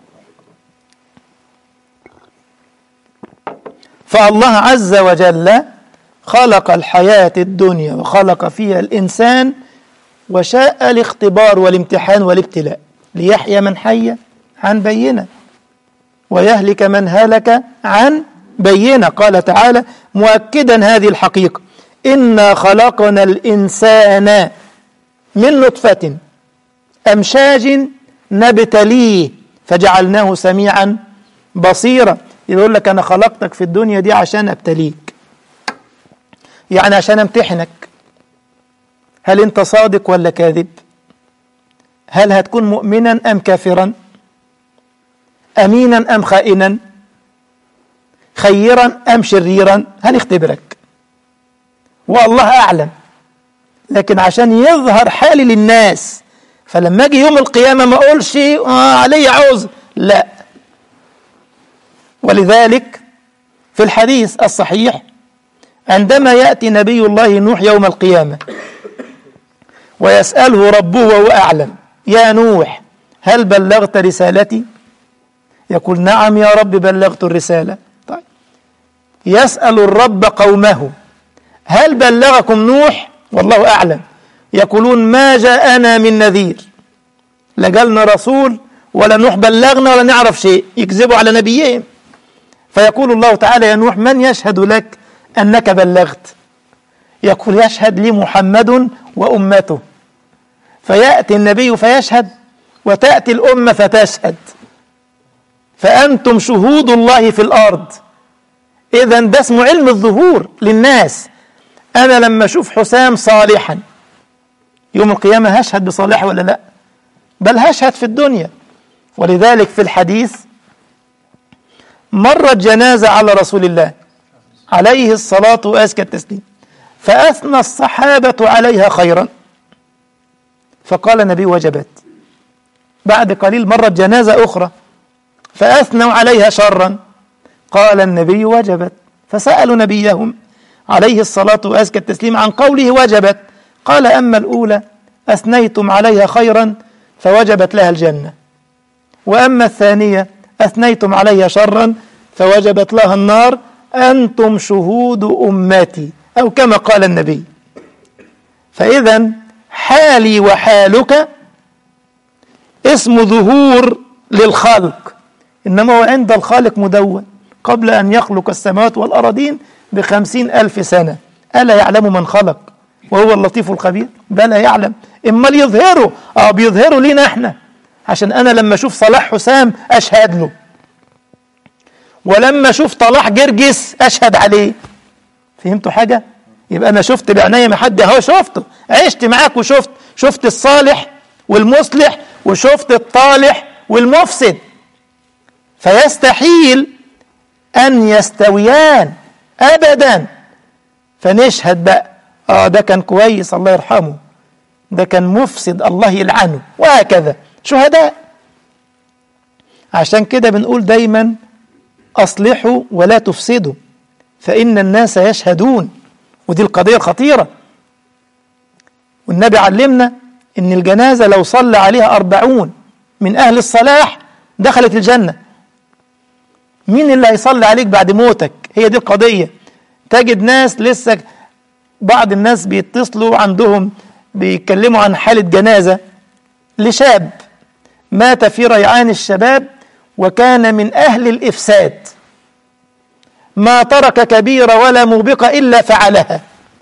فالله عز وجل خلق الحياة الدنيا وخلق فيها الإنسان وشاء الاختبار والامتحان والابتلاء ليحيى من حي عن بينة ويهلك من هلك عن بينة قال تعالى مؤكدا هذه الحقيقة إنا خلقنا الإنسان من نطفة أمشاج نبتليه فجعلناه سميعا بصيرا يقول لك أنا خلقتك في الدنيا دي عشان أبتليك يعني عشان أمتحنك هل أنت صادق ولا كاذب هل هتكون مؤمنا أم كافرا أمينا أم خائنا خيرا أم شريرا هنختبرك والله أعلم لكن عشان يظهر حالي للناس فلما أجي يوم القيامة ما أقولش آه علي عذر لا ولذلك في الحديث الصحيح عندما يأتي نبي الله نوح يوم القيامة ويسأله ربه وهو أعلم يا نوح هل بلغت رسالتي يقول نعم يا رب بلغت الرسالة طيب يسأل الرب قومه هل بلغكم نوح والله أعلم يقولون ما جاءنا من نذير لجلنا رسول ولا نوح بلغنا ولا نعرف شيء يكذبوا على نبيهم فيقول الله تعالى يا نوح من يشهد لك أنك بلغت يقول يشهد لي محمد وأمته فيأتي النبي فيشهد وتأتي الأمة فتشهد فأنتم شهود الله في الأرض إذا ده اسمه علم الظهور للناس أنا لما أشوف حسام صالحا يوم القيامة هشهد بصالحه ولا لا بل هشهد في الدنيا ولذلك في الحديث مرت جنازة على رسول الله عليه الصلاة وأزكى التسليم فأثنى الصحابة عليها خيرا فقال النبي وجبت بعد قليل مرت جنازة أخرى فأثنوا عليها شرا قال النبي وجبت فسألوا نبيهم عليه الصلاة وأزكى التسليم عن قوله وجبت قال أما الأولى أثنيتم عليها خيرا فوجبت لها الجنة وأما الثانية أثنيتم عليها شرا فوجبت لها النار أنتم شهود أمتي أو كما قال النبي فإذا حالي وحالك اسم ظهور للخلق إنما هو عند الخالق مدون قبل أن يخلق السماوات والأراضين بخمسين ألف سنة ألا يعلم من خلق وهو اللطيف الخبير بلى يعلم إما يظهره آه بيظهره لينا إحنا عشان أنا لما أشوف صلاح حسام أشهد له ولما أشوف طلاح جرجس أشهد عليه فهمتوا حاجة؟ يبقى أنا شفت بعناية ما حد أهو شفته عشت معاك وشفت شفت الصالح والمصلح وشفت الطالح والمفسد فيستحيل أن يستويان أبدا فنشهد بقى آه ده كان كويس الله يرحمه ده كان مفسد الله يلعنه وهكذا شهداء عشان كده بنقول دايما أصلحوا ولا تفسدوا فإن الناس يشهدون ودي القضية الخطيرة والنبي علمنا إن الجنازة لو صلى عليها أربعون من أهل الصلاح دخلت الجنة مين اللي هيصلي عليك بعد موتك هي دي القضية تجد ناس لسه بعض الناس بيتصلوا عندهم بيتكلموا عن حالة جنازة لشاب مات في ريعان الشباب وكان من أهل الإفساد ما ترك كبيرة ولا موبقة إلا فعلها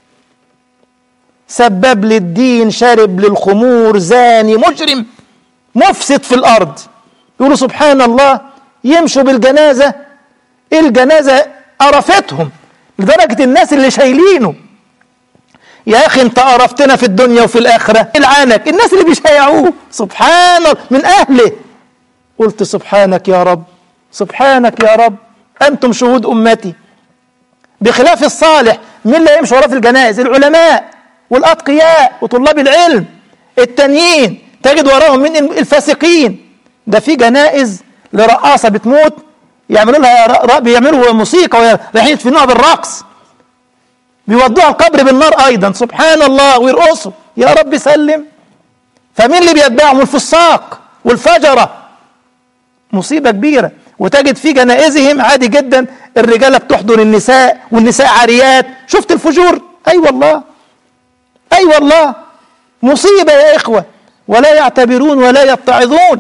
سبب للدين شرب للخمور زاني مجرم مفسد في الأرض يقولوا سبحان الله يمشوا بالجنازة الجنازة قرفتهم لدرجة الناس اللي شايلينه يا أخي أنت قرفتنا في الدنيا وفي الآخرة العانك الناس اللي بيشيعوه سبحان الله من أهله قلت سبحانك يا رب سبحانك يا رب أنتم شهود أمتي بخلاف الصالح مين اللي يمشي وراه في الجنائز العلماء والأتقياء وطلاب العلم التانيين تجد وراهم من الفاسقين ده في جنائز لرقاصة بتموت يعملوا لها بيعملوا موسيقى رايحين يدفنوها بالرقص بيودوها القبر بالنار أيضا سبحان الله ويرقصوا يا رب سلم فمين اللي بيتبعهم الفساق والفجرة مصيبة كبيرة وتجد في جنائزهم عادي جدا الرجالة بتحضن النساء والنساء عاريات شفت الفجور أي أيوة والله أي أيوة والله مصيبة يا إخوة ولا يعتبرون ولا يتعظون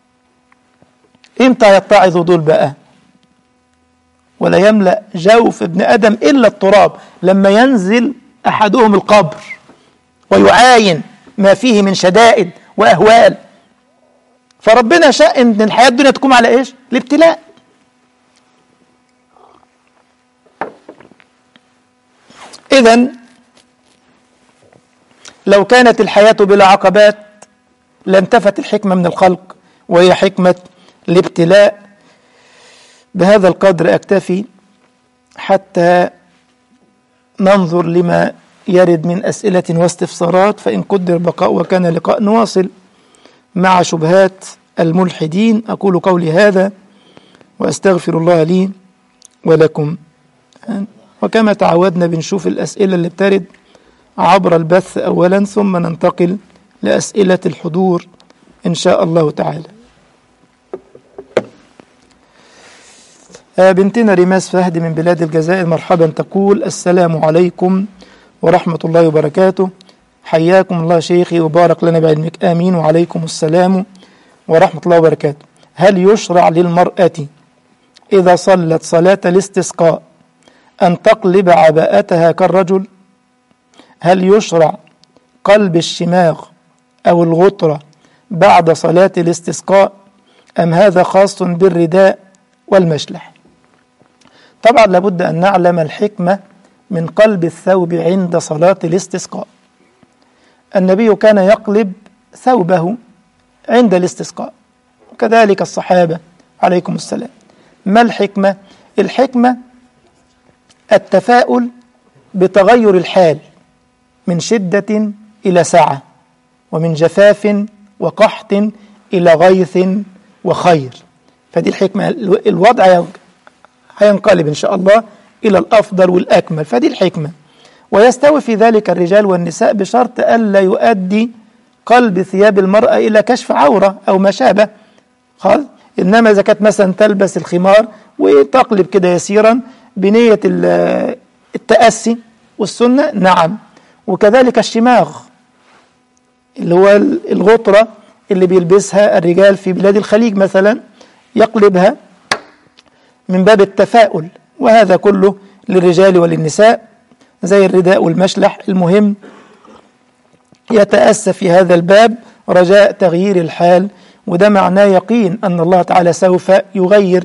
امتى يتعظوا دول بقى ولا يملأ جوف ابن آدم إلا التراب لما ينزل أحدهم القبر ويعاين ما فيه من شدائد وأهوال فربنا شاء ان الحياه الدنيا تقوم على ايش الابتلاء اذا لو كانت الحياه بلا عقبات لانتفت الحكمه من الخلق وهي حكمه الابتلاء بهذا القدر اكتفي حتى ننظر لما يرد من اسئله واستفسارات فان قدر بقاء وكان لقاء نواصل مع شبهات الملحدين أقول قولي هذا وأستغفر الله لي ولكم وكما تعودنا بنشوف الأسئلة اللي بترد عبر البث أولا ثم ننتقل لأسئلة الحضور إن شاء الله تعالى بنتنا ريماس فهد من بلاد الجزائر مرحبا تقول السلام عليكم ورحمة الله وبركاته حياكم الله شيخي وبارك لنا بعلمك آمين وعليكم السلام ورحمة الله وبركاته هل يشرع للمرأة إذا صلت صلاة الاستسقاء أن تقلب عباءتها كالرجل هل يشرع قلب الشماغ أو الغطرة بعد صلاة الاستسقاء أم هذا خاص بالرداء والمشلح طبعا لابد أن نعلم الحكمة من قلب الثوب عند صلاة الاستسقاء النبي كان يقلب ثوبه عند الاستسقاء وكذلك الصحابة عليكم السلام ما الحكمة؟ الحكمة التفاؤل بتغير الحال من شدة إلى سعة ومن جفاف وقحط إلى غيث وخير فدي الحكمة الوضع هينقلب إن شاء الله إلى الأفضل والأكمل فدي الحكمة ويستوي في ذلك الرجال والنساء بشرط ألا يؤدي قلب ثياب المرأة إلى كشف عورة أو ما شابه خلاص إنما إذا كانت مثلا تلبس الخمار وتقلب كده يسيرا بنية التأسي والسنة نعم وكذلك الشماغ اللي هو الغطرة اللي بيلبسها الرجال في بلاد الخليج مثلا يقلبها من باب التفاؤل وهذا كله للرجال وللنساء زي الرداء والمشلح المهم يتأسى في هذا الباب رجاء تغيير الحال وده معناه يقين أن الله تعالى سوف يغير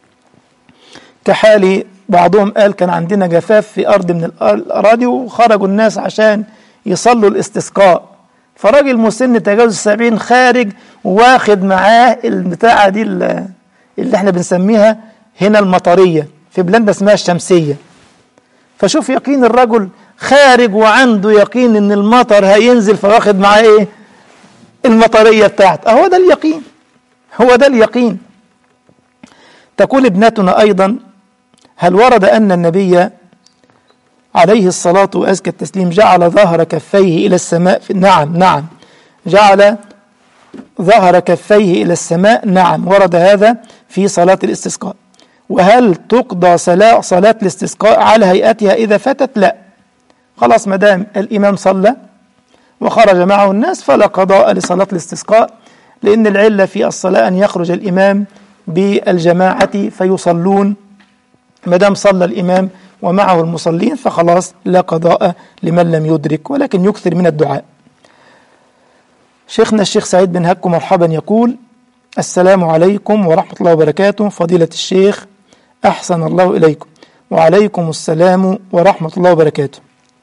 كحال بعضهم قال كان عندنا جفاف في أرض من الأراضي وخرجوا الناس عشان يصلوا الاستسقاء فراجل مسن تجاوز السبعين خارج واخد معاه البتاعة دي اللي احنا بنسميها هنا المطرية في بلادنا اسمها الشمسية فشوف يقين الرجل خارج وعنده يقين ان المطر هينزل فواخد معاه ايه المطرية بتاعته اهو ده اليقين هو ده اليقين تقول ابنتنا ايضا هل ورد ان النبي عليه الصلاة وأزكى التسليم جعل ظهر كفيه إلى السماء في نعم نعم جعل ظهر كفيه إلى السماء نعم ورد هذا في صلاة الاستسقاء وهل تقضى صلاة, صلاة الاستسقاء على هيئتها إذا فتت لا خلاص ما دام الإمام صلى وخرج معه الناس فلا قضاء لصلاة الاستسقاء لأن العلة في الصلاة أن يخرج الإمام بالجماعة فيصلون ما دام صلى الإمام ومعه المصلين فخلاص لا قضاء لمن لم يدرك ولكن يكثر من الدعاء شيخنا الشيخ سعيد بن هكو مرحبا يقول السلام عليكم ورحمة الله وبركاته فضيلة الشيخ أحسن الله إليكم وعليكم السلام ورحمة الله وبركاته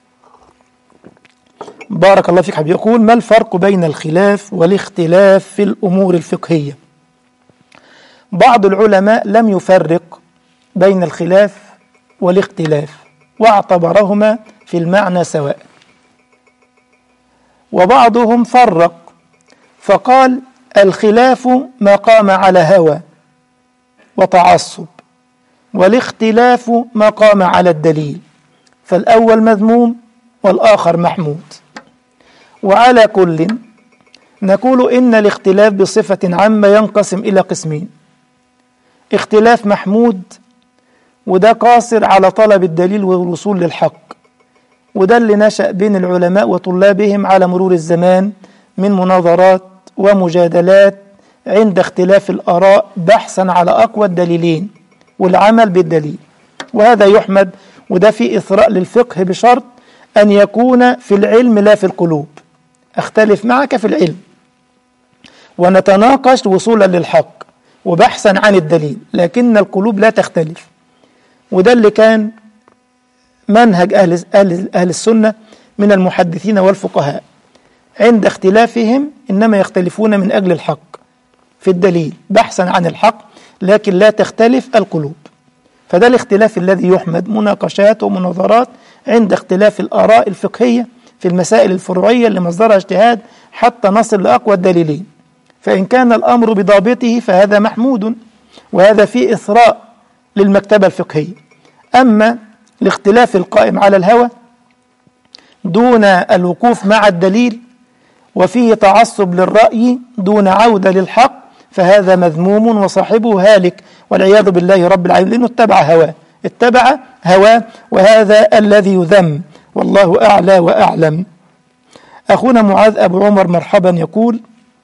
بارك الله فيك حبيبي يقول ما الفرق بين الخلاف والاختلاف في الأمور الفقهية بعض العلماء لم يفرق بين الخلاف والاختلاف واعتبرهما في المعنى سواء وبعضهم فرق فقال الخلاف ما قام على هوى وتعصب والاختلاف ما قام على الدليل فالأول مذموم والآخر محمود وعلى كل نقول إن الاختلاف بصفة عامة ينقسم إلى قسمين اختلاف محمود وده قاصر على طلب الدليل والوصول للحق وده اللي نشأ بين العلماء وطلابهم على مرور الزمان من مناظرات ومجادلات عند اختلاف الآراء بحثا على أقوى الدليلين والعمل بالدليل وهذا يحمد وده في إثراء للفقه بشرط أن يكون في العلم لا في القلوب أختلف معك في العلم ونتناقش وصولا للحق وبحثا عن الدليل لكن القلوب لا تختلف وده اللي كان منهج أهل, أهل, أهل السنة من المحدثين والفقهاء عند اختلافهم إنما يختلفون من أجل الحق في الدليل بحثا عن الحق لكن لا تختلف القلوب فده الاختلاف الذي يحمد مناقشات ومناظرات عند اختلاف الآراء الفقهية في المسائل الفروعية اللي مصدرها اجتهاد حتى نصل لأقوى الدليلين فإن كان الأمر بضابطه فهذا محمود وهذا فيه إثراء للمكتبة الفقهية أما الاختلاف القائم على الهوى دون الوقوف مع الدليل وفيه تعصب للرأي دون عودة للحق فهذا مذموم وصاحبه هالك والعياذ بالله رب العالمين لأنه اتبع هواه اتبع هواه وهذا الذي يذم والله أعلى وأعلم أخونا معاذ أبو عمر مرحبا يقول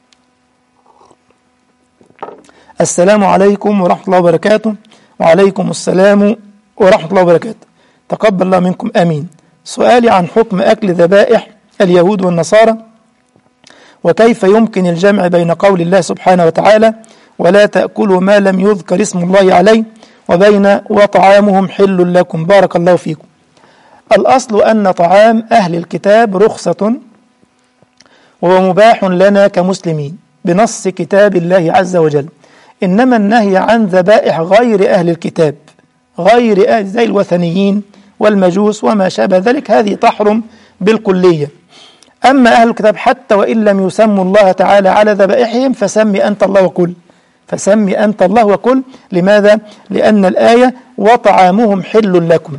السلام عليكم ورحمة الله وبركاته وعليكم السلام ورحمة الله وبركاته تقبل الله منكم آمين سؤالي عن حكم أكل ذبائح اليهود والنصارى وكيف يمكن الجمع بين قول الله سبحانه وتعالى ولا تأكلوا ما لم يذكر اسم الله عليه وبين وطعامهم حل لكم بارك الله فيكم الأصل أن طعام أهل الكتاب رخصة وهو مباح لنا كمسلمين بنص كتاب الله عز وجل إنما النهي عن ذبائح غير أهل الكتاب غير أهل زي الوثنيين والمجوس وما شابه ذلك هذه تحرم بالكلية أما أهل الكتاب حتى وإن لم يسموا الله تعالى على ذبائحهم فسمي أنت الله وكل فسمي أنت الله وكل لماذا؟ لأن الآية وطعامهم حل لكم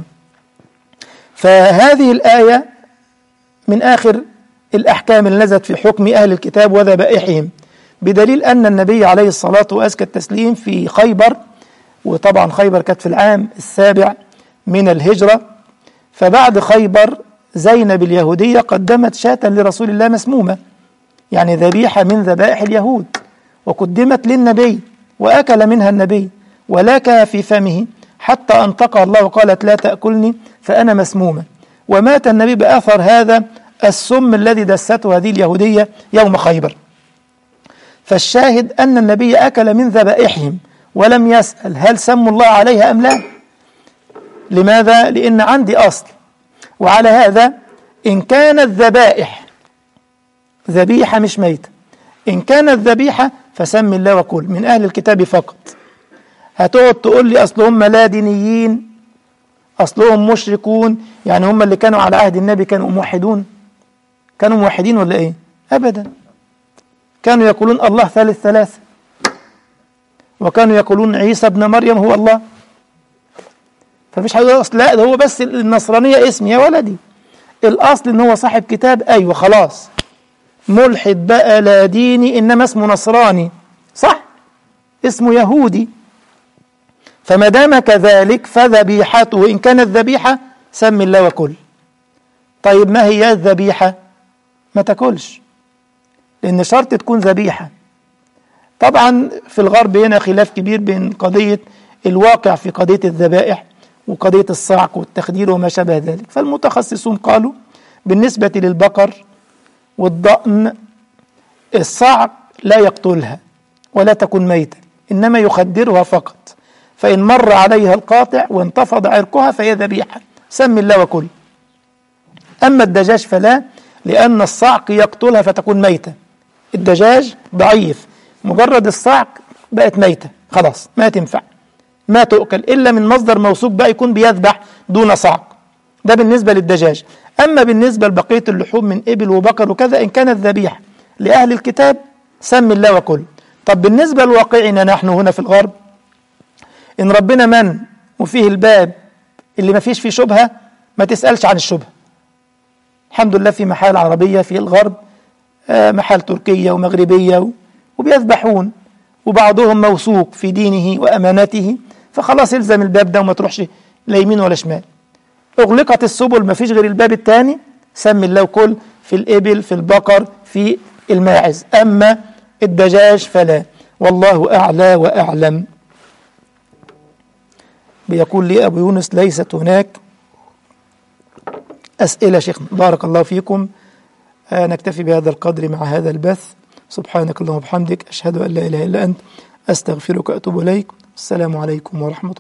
فهذه الآية من آخر الأحكام اللي نزلت في حكم أهل الكتاب وذبائحهم بدليل أن النبي عليه الصلاة وأزكى التسليم في خيبر وطبعا خيبر كانت في العام السابع من الهجرة فبعد خيبر زينب اليهودية قدمت شاة لرسول الله مسمومة يعني ذبيحة من ذبائح اليهود وقدمت للنبي وأكل منها النبي ولك في فمه حتى أنطقها الله وقالت لا تأكلني فأنا مسمومة ومات النبي بأثر هذا السم الذي دسته هذه اليهودية يوم خيبر فالشاهد أن النبي أكل من ذبائحهم ولم يسأل هل سموا الله عليها أم لا لماذا؟ لأن عندي أصل وعلى هذا إن كانت ذبائح ذبيحة مش ميتة إن كانت ذبيحة فسم الله وكل من أهل الكتاب فقط هتقعد تقول لي أصل هم لا دينيين أصلهم مشركون يعني هم اللي كانوا على عهد النبي كانوا موحدون كانوا موحدين ولا إيه أبدا كانوا يقولون الله ثالث ثلاثة وكانوا يقولون عيسى ابن مريم هو الله فمش حاجة أصل لا ده هو بس النصرانية اسم يا ولدي الأصل إن هو صاحب كتاب أيوة خلاص ملحد بقى لا ديني إنما اسمه نصراني صح اسمه يهودي فما دام كذلك فذبيحته إن كانت ذبيحة سم الله وكل طيب ما هي الذبيحة ما تاكلش لأن شرط تكون ذبيحة طبعا في الغرب هنا خلاف كبير بين قضية الواقع في قضية الذبائح وقضية الصعق والتخدير وما شابه ذلك فالمتخصصون قالوا بالنسبة للبقر والضأن الصعق لا يقتلها ولا تكون ميتة إنما يخدرها فقط فإن مر عليها القاطع وانتفض عرقها فهي ذبيحة سم الله وكل أما الدجاج فلا لأن الصعق يقتلها فتكون ميتة الدجاج ضعيف مجرد الصعق بقت ميتة خلاص ما تنفع ما تؤكل إلا من مصدر موثوق بقى يكون بيذبح دون صعق ده بالنسبة للدجاج أما بالنسبة لبقية اللحوم من إبل وبقر وكذا إن كانت ذبيحة لأهل الكتاب سم الله وكل طب بالنسبة لواقعنا نحن هنا في الغرب إن ربنا من وفيه الباب اللي ما فيش فيه شبهة ما تسألش عن الشبهة الحمد لله في محال عربية في الغرب محال تركية ومغربية وبيذبحون وبعضهم موثوق في دينه وأمانته فخلاص الزم الباب ده وما تروحش لا يمين ولا شمال أغلقت السبل ما فيش غير الباب الثاني سم الله كل في الإبل في البقر في الماعز أما الدجاج فلا والله أعلى وأعلم بيقول لي أبو يونس ليست هناك أسئلة شيخنا بارك الله فيكم آه نكتفي بهذا القدر مع هذا البث سبحانك اللهم وبحمدك أشهد أن لا إله إلا أنت أستغفرك وأتوب إليك السلام عليكم ورحمة الله